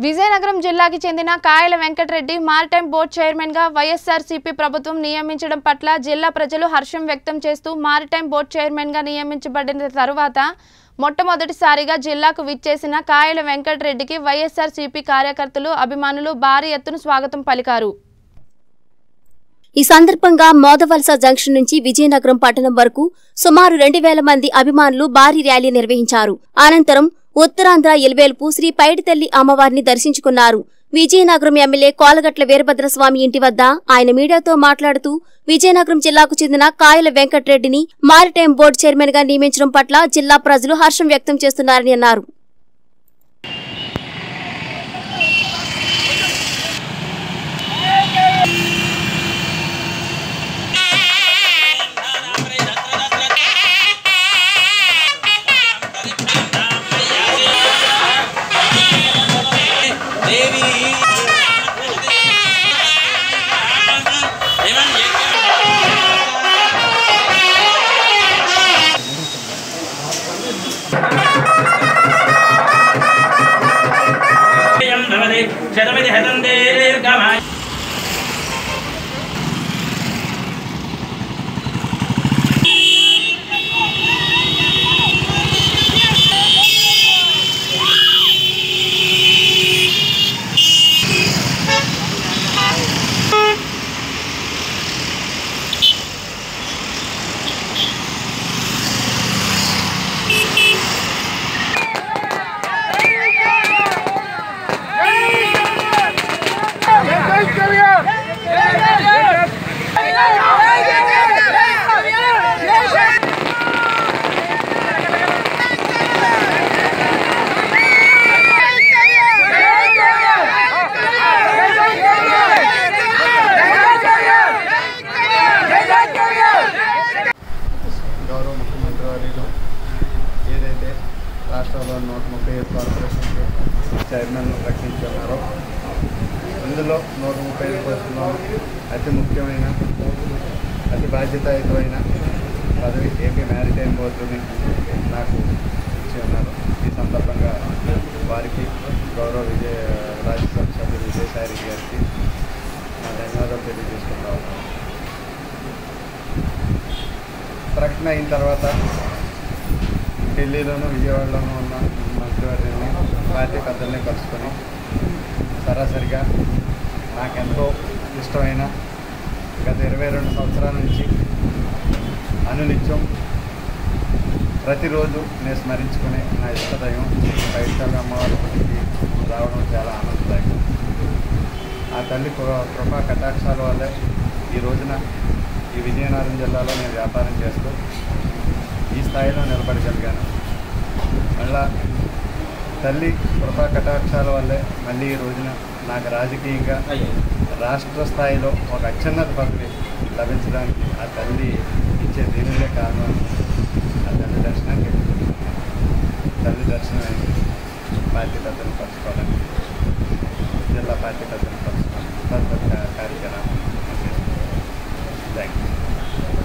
విజయనగరం జిల్లాకి చెందిన కాయల వెంకటరెడ్డి మారిటైమ్ బోర్డు చైర్మన్ గా వైఎస్ఆర్సీపీ ప్రభుత్వం నియమించడం పట్ల జిల్లా ప్రజలు హర్షం వ్యక్తం చేస్తూ మారిటైమ్ బోర్డు చైర్మన్ గా నియమించబడిన తరువాత మొట్టమొదటిసారిగా జిల్లాకు విచ్చేసిన కాయల వెంకటరెడ్డికి వైఎస్ఆర్సీపీ కార్యకర్తలు అభిమానులు భారీ ఎత్తున స్వాగతం పలికారు ఈ సందర్భంగా మోదవలస జంక్షన్ నుంచి విజయనగరం పట్టణం వరకు సుమారు రెండు వేల మంది అభిమానులు భారీ ర్యాలీ నిర్వహించారు అనంతరం ఉత్తరాంధ్ర ఎల్వేల్పు శ్రీ పైడితల్లి అమ్మవారిని దర్శించుకున్నారు విజయనగరం ఎమ్మెల్యే కోలగట్ల వీరభద్రస్వామి ఇంటి వద్ద ఆయన మీడియాతో మాట్లాడుతూ విజయనగరం జిల్లాకు చెందిన కాయల వెంకటరెడ్డిని మారిటైమ్ బోర్డు చైర్మన్ గా నియమించడం పట్ల జిల్లా ప్రజలు హర్షం వ్యక్తం చేస్తున్నారని అన్నారు దేవి ఏమని శతమిది హతం దీర్ఘమాయ గౌరవ ముఖ్యమంత్రి వర్యులు ఏదైతే రాష్ట్రంలో నూట ముప్పై ఐదు కార్పొరేషన్కి చైర్మన్ ప్రకటించి ఉన్నారో ఇందులో నూట ముప్పై ఐదు పోస్టుల్లో అతి ముఖ్యమైన అతి బాధ్యతాయుతమైన పదవి ఏపీ మ్యారిటైమ్ బోర్డుని నాకు ఇచ్చి ఉన్నారు ఈ సందర్భంగా వారికి గౌరవ విజయ రాజ్యసభ సభ్యులు విజయసాయి రెడ్డి గారికి నా ధన్యవాదాలు తెలియజేసుకుంటా ఉన్నాను ప్రకటన అయిన తర్వాత ఢిల్లీలోను విజయవాడలోనూ ఉన్న మంత్రివర్యుల్ని పార్టీ పెద్దల్ని కలుసుకొని సరాసరిగా నాకెంతో ఇష్టమైన గత ఇరవై రెండు సంవత్సరాల నుంచి అనునిత్యం ప్రతిరోజు నేను స్మరించుకునే నా ఇష్టదైవం బయటతల్లి అమ్మవారి గుడికి రావడం చాలా ఆనందదాయకం ఆ తల్లి కృ- కృపా కటాక్షాల వల్లే ఈ రోజున ఈ విజయనగరం జిల్లాలో నేను వ్యాపారం చేస్తూ ఈ స్థాయిలో నిలబడగలిగాను మళ్ళా తల్లి కృపా కటాక్షాల వల్లే మళ్ళీ ఈ రోజున నాకు రాజకీయంగా రాష్ట్ర స్థాయిలో ఒక అత్యున్నత పదవి లభించడానికి ఆ తల్లి ఇచ్చే దీనిలే కారణం ఆ తల్లి దర్శనానికి తల్లి దర్శనం అయింది పార్టీ పెద్దలు పరచుకోవాలని జిల్లా పార్టీ పెద్దలు పరచుకోవాలి తదుపరి కార్యక్రమం థ్యాంక్ యూ